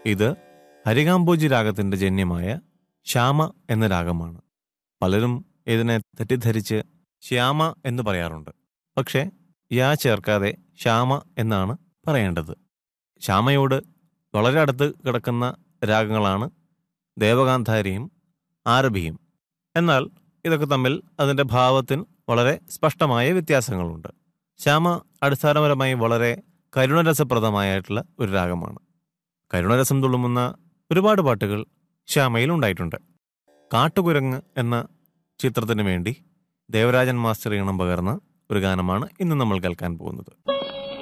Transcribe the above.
ഇത് ഹരികാംബോജി രാഗത്തിന്റെ ജന്യമായ ശ്യാമ എന്ന രാഗമാണ് പലരും ഇതിനെ തെറ്റിദ്ധരിച്ച് ശ്യാമ എന്ന് പറയാറുണ്ട് പക്ഷേ യാ ചേർക്കാതെ ശ്യാമ എന്നാണ് പറയേണ്ടത് ശ്യാമയോട് വളരെ അടുത്ത് കിടക്കുന്ന രാഗങ്ങളാണ് ദേവഗാന്ധാരിയും ആരഭിയും എന്നാൽ ഇതൊക്കെ തമ്മിൽ അതിൻ്റെ ഭാവത്തിൽ വളരെ സ്പഷ്ടമായ വ്യത്യാസങ്ങളുണ്ട് ശ്യാമ അടിസ്ഥാനപരമായി വളരെ കരുണരസപ്രദമായിട്ടുള്ള ഒരു രാഗമാണ് കരുണരസം തുളുമുന്ന ഒരുപാട് പാട്ടുകൾ ശ്യാമയിൽ ഉണ്ടായിട്ടുണ്ട് കാട്ടുകുരങ്ങ് എന്ന ചിത്രത്തിന് വേണ്ടി ദേവരാജൻ മാസ്റ്റർ ഈണം പകർന്ന ഒരു ഗാനമാണ് ഇന്ന് നമ്മൾ കേൾക്കാൻ പോകുന്നത്